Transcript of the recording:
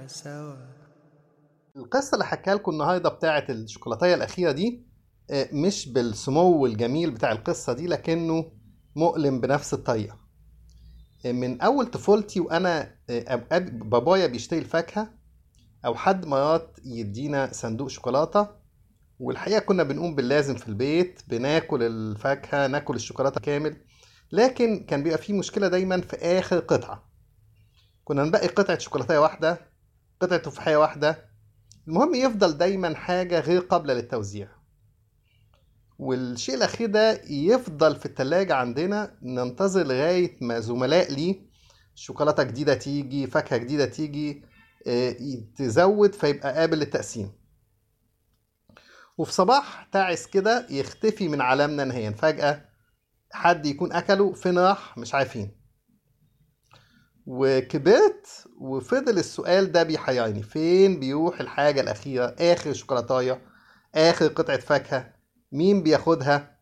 سوا القصة اللي حكاها لكم النهاردة بتاعة الشوكولاتية الأخيرة دي آه، مش بالسمو الجميل بتاع القصة دي لكنه مؤلم بنفس الطريقة آه، من أول طفولتي وأنا آه، أوقات بابايا بيشتري الفاكهة أو حد مرات يدينا صندوق شوكولاتة والحقيقة كنا بنقوم باللازم في البيت بناكل الفاكهة ناكل الشوكولاتة كامل لكن كان بيبقى فيه مشكلة دايما في آخر قطعة كنا نبقي قطعة شوكولاتية واحدة قطعة تفاحية واحدة المهم يفضل دايما حاجة غير قابلة للتوزيع والشيء الأخير ده يفضل في التلاجة عندنا ننتظر لغاية ما زملاء لي شوكولاتة جديدة تيجي فاكهة جديدة تيجي آه، تزود فيبقى قابل للتقسيم وفي صباح تعس كده يختفي من عالمنا نهائيا فجأة حد يكون أكله فين راح مش عارفين وكبرت وفضل السؤال ده بيحيرني فين بيروح الحاجة الأخيرة آخر شوكولاتاية آخر قطعة فاكهة مين بياخدها